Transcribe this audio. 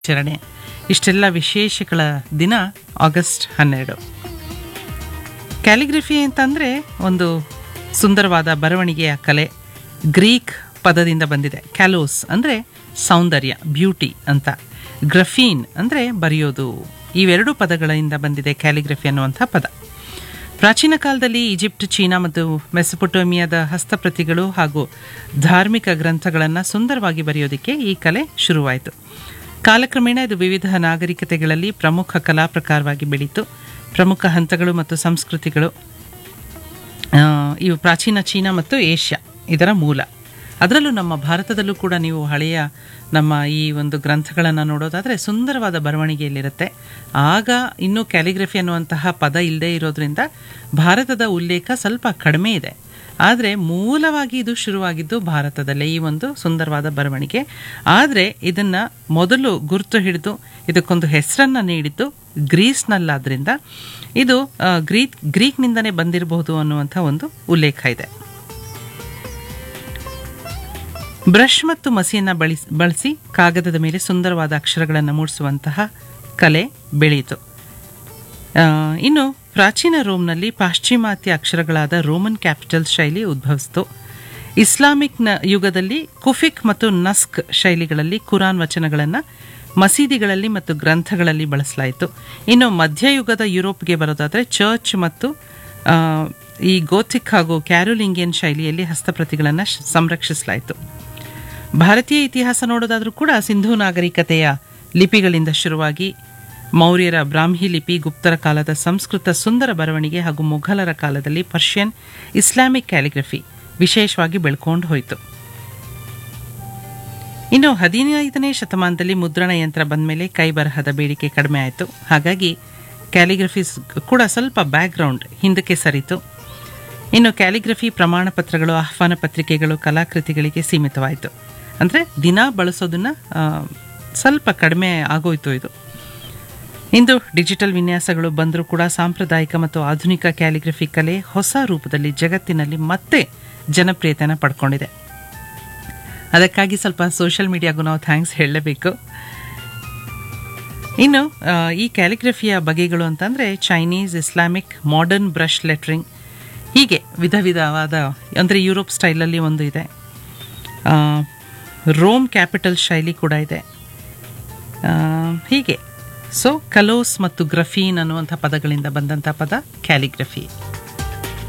ಆಚರಣೆ ಇಷ್ಟೆಲ್ಲ ವಿಶೇಷಗಳ ದಿನ ಆಗಸ್ಟ್ ಹನ್ನೆರಡು ಕ್ಯಾಲಿಗ್ರಫಿ ಅಂತಂದರೆ ಒಂದು ಸುಂದರವಾದ ಬರವಣಿಗೆಯ ಕಲೆ ಗ್ರೀಕ್ ಪದದಿಂದ ಬಂದಿದೆ ಕ್ಯಾಲೋಸ್ ಅಂದರೆ ಸೌಂದರ್ಯ ಬ್ಯೂಟಿ ಅಂತ ಗ್ರಫೀನ್ ಅಂದರೆ ಬರೆಯೋದು ಇವೆರಡು ಪದಗಳಿಂದ ಬಂದಿದೆ ಕ್ಯಾಲಿಗ್ರಫಿ ಅನ್ನುವಂಥ ಪದ ಪ್ರಾಚೀನ ಕಾಲದಲ್ಲಿ ಈಜಿಪ್ಟ್ ಚೀನಾ ಮತ್ತು ಮೆಸಪೊಟೋಮಿಯಾದ ಹಸ್ತಪ್ರತಿಗಳು ಹಾಗೂ ಧಾರ್ಮಿಕ ಗ್ರಂಥಗಳನ್ನು ಸುಂದರವಾಗಿ ಬರೆಯೋದಕ್ಕೆ ಈ ಕಲೆ ಶುರುವಾಯಿತು ಕಾಲಕ್ರಮೇಣ ಇದು ವಿವಿಧ ನಾಗರಿಕತೆಗಳಲ್ಲಿ ಪ್ರಮುಖ ಕಲಾ ಪ್ರಕಾರವಾಗಿ ಬೆಳೀತು ಪ್ರಮುಖ ಹಂತಗಳು ಮತ್ತು ಸಂಸ್ಕೃತಿಗಳು ಆ, ಇವು ಪ್ರಾಚೀನ ಚೀನಾ ಮತ್ತು ಏಷ್ಯಾ ಇದರ ಮೂಲ ಅದರಲ್ಲೂ ನಮ್ಮ ಭಾರತದಲ್ಲೂ ಕೂಡ ನೀವು ಹಳೆಯ ನಮ್ಮ ಈ ಒಂದು ಗ್ರಂಥಗಳನ್ನು ನೋಡೋದಾದರೆ ಸುಂದರವಾದ ಬರವಣಿಗೆಯಲ್ಲಿರುತ್ತೆ ಆಗ ಇನ್ನೂ ಕ್ಯಾಲಿಗ್ರಫಿ ಅನ್ನುವಂತಹ ಪದ ಇಲ್ಲದೆ ಇರೋದ್ರಿಂದ ಭಾರತದ ಉಲ್ಲೇಖ ಸ್ವಲ್ಪ ಕಡಿಮೆ ಇದೆ ಆದರೆ ಮೂಲವಾಗಿ ಇದು ಶುರುವಾಗಿದ್ದು ಭಾರತದಲ್ಲೇ ಈ ಒಂದು ಸುಂದರವಾದ ಬರವಣಿಗೆ ಆದರೆ ಇದನ್ನು ಮೊದಲು ಗುರುತು ಹಿಡಿದು ಇದಕ್ಕೊಂದು ಹೆಸರನ್ನು ನೀಡಿದ್ದು ಗ್ರೀಸ್ನಲ್ಲಾದ್ರಿಂದ ಇದು ಆ, ಗ್ರೀಕ್ ಗ್ರೀಕ್ನಿಂದನೇ ಬಂದಿರಬಹುದು ಅನ್ನುವಂಥ ಒಂದು ಉಲ್ಲೇಖ ಇದೆ ಬ್ರಷ್ ಮತ್ತು ಮಸಿಯನ್ನು ಬಳಸಿ ಬಳಸಿ ಕಾಗದದ ಮೇಲೆ ಸುಂದರವಾದ ಅಕ್ಷರಗಳನ್ನು ಮೂಡಿಸುವಂತಹ ಕಲೆ ಬೆಳೆಯಿತು ಆ, ಇನ್ನು ಪ್ರಾಚೀನ ರೋಮ್ನಲ್ಲಿ ಪಾಶ್ಚಿಮಾತ್ಯ ಅಕ್ಷರಗಳಾದ ರೋಮನ್ ಕ್ಯಾಪಿಟಲ್ ಶೈಲಿ ಉದ್ಭವಿಸಿತು ಇಸ್ಲಾಮಿಕ್ನ ಯುಗದಲ್ಲಿ ಕುಫಿಕ್ ಮತ್ತು ನಸ್ಕ್ ಶೈಲಿಗಳಲ್ಲಿ ಕುರಾನ್ ವಚನಗಳನ್ನು ಮಸೀದಿಗಳಲ್ಲಿ ಮತ್ತು ಗ್ರಂಥಗಳಲ್ಲಿ ಬಳಸಲಾಯಿತು ಇನ್ನು ಮಧ್ಯಯುಗದ ಯುರೋಪ್ಗೆ ಬರೋದಾದರೆ ಚರ್ಚ್ ಮತ್ತು ಆ, ಈ ಗೋಥಿಕ್ ಹಾಗೂ ಕ್ಯಾರೋಲಿಂಗಿಯನ್ ಶೈಲಿಯಲ್ಲಿ ಹಸ್ತಪ್ರತಿಗಳನ್ನು ಶ- ಸಂರಕ್ಷಿಸಲಾಯಿತು ಭಾರತೀಯ ಇತಿಹಾಸ ನೋಡೋದಾದರೂ ಕೂಡ ಸಿಂಧೂ ನಾಗರಿಕತೆಯ ಲಿಪಿಗಳಿಂದ ಶುರುವಾಗಿ ಮೌರ್ಯರ ಬ್ರಾಹ್ಮಿ ಲಿಪಿ ಗುಪ್ತರ ಕಾಲದ ಸಂಸ್ಕೃತ ಸುಂದರ ಬರವಣಿಗೆ ಹಾಗೂ ಮೊಘಲರ ಕಾಲದಲ್ಲಿ ಪರ್ಷಿಯನ್ ಇಸ್ಲಾಮಿಕ್ ಕ್ಯಾಲಿಗ್ರಫಿ ವಿಶೇಷವಾಗಿ ಬೆಳ್ಕೊಂಡು ಹೋಯಿತು ಇನ್ನು ಹದಿನೈದನೇ ಶತಮಾನದಲ್ಲಿ ಮುದ್ರಣ ಯಂತ್ರ ಬಂದ ಮೇಲೆ ಕೈ ಬರಹದ ಬೇಡಿಕೆ ಕಡಿಮೆ ಆಯಿತು ಹಾಗಾಗಿ ಕ್ಯಾಲಿಗ್ರಫಿ ಸ್- ಕೂಡ ಸ್ವಲ್ಪ ಬ್ಯಾಕ್ಗ್ರೌಂಡ್ ಹಿಂದಕ್ಕೆ ಸರಿತು ಇನ್ನು ಕ್ಯಾಲಿಗ್ರಫಿ ಪ್ರಮಾಣ ಪತ್ರಗಳು ಆಹ್ವಾನ ಪತ್ರಿಕೆಗಳು ಕಲಾಕೃತಿಗಳಿಗೆ ಸೀಮಿತವಾಯಿತು ಅಂದರೆ ದಿನ ಬಳಸೋದನ್ನು ಸ್ವಲ್ಪ ಕಡಿಮೆ ಆಗೋಯ್ತು ಇದು ಇಂದು ಡಿಜಿಟಲ್ ವಿನ್ಯಾಸಗಳು ಬಂದರೂ ಕೂಡ ಸಾಂಪ್ರದಾಯಿಕ ಮತ್ತು ಆಧುನಿಕ ಕ್ಯಾಲಿಗ್ರಫಿ ಕಲೆ ಹೊಸ ರೂಪದಲ್ಲಿ ಜಗತ್ತಿನಲ್ಲಿ ಮತ್ತೆ ಜನಪ್ರಿಯತೆಯನ್ನು ಪಡ್ಕೊಂಡಿದೆ ಅದಕ್ಕಾಗಿ ಸ್ವಲ್ಪ ಸೋಷಿಯಲ್ ಮೀಡಿಯಾಗೂ ನಾವು ಥ್ಯಾಂಕ್ಸ್ ಹೇಳಲೇಬೇಕು ಇನ್ನು ಆ, ಈ ಕ್ಯಾಲಿಗ್ರಫಿಯ ಬಗೆಗಳು ಅಂತಂದರೆ Chinese Islamic modern brush lettering ಹೀಗೆ ವಿಧ ವಿಧವಾದ ಅಂದರೆ ಯುರೋಪ್ ಸ್ಟೈಲಲ್ಲಿ ಒಂದು ಇದೆ ಆ, ರೋಮ್ ಕ್ಯಾಪಿಟಲ್ ಶೈಲಿ ಕೂಡ ಇದೆ ಆ, ಹೀಗೆ ಸೊ ಕಲೋಸ್ ಮತ್ತು ಗ್ರಫೀನ್ ಅನ್ನುವಂಥ ಪದಗಳಿಂದ ಬಂದಂಥ ಪದ ಕ್ಯಾಲಿಗ್ರಫಿ